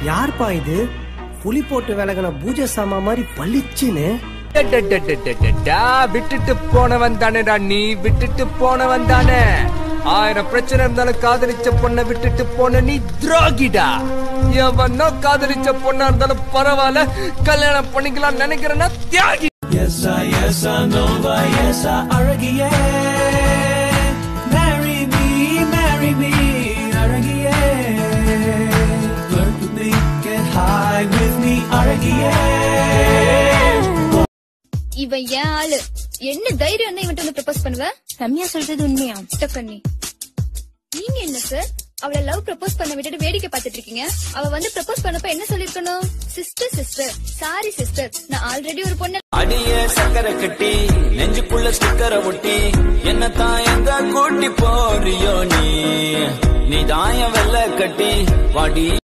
யார்ப்பா இது புலி போட்டு விலகின பூஜை சாமா மாதிரி பளிச்சுன்னு டடடடடடடா, விட்டுட்டு போனவன் தானேடா நீ விட்டுட்டு போனவன் தானே ஆயிரம் பிரச்சனை இருந்தாலும் காதலிச்ச பொண்ணை விட்டுட்டு போன நீ துரோகிடா எவனோ காதலிச்ச பொண்ணா இருந்தாலும் பரவாயில்ல கல்யாணம் பண்ணிக்கலாம் நினைக்கிறேன்னா தியாகி Marry me, marry me, அழகியே. Flirt with me, get high with me, அழகியே. இவன் ஏன் ஆளு என்ன தைரியம் தான் இவன்ட்டு வந்து ப்ரப்போஸ் பண்ணுவ ரம்யா சொல்றது உண்மையா கண்ணி நீங்க என்ன சார் அவளை லவ் ப்ரப்போஸ் பண்ண விட்டுட்டு வேடிக்கை பார்த்துட்டு இருக்கீங்க அவ வந்து ப்ரப்போஸ் பண்ணப்ப என்ன சொல்லிருக்கணும் சிஸ்டர் சிஸ்டர் சாரி சிஸ்டர் நான் ஆல்ரெடி ஒரு பொண்ணு அடிய சக்கரை கட்டி நெஞ்சுக்குள்ள ஸ்டிக்கரை ஒட்டி என்ன தான் எங்க கூட்டி போறியோ நீ நீ தாயம் வெள்ள கட்டி வாடி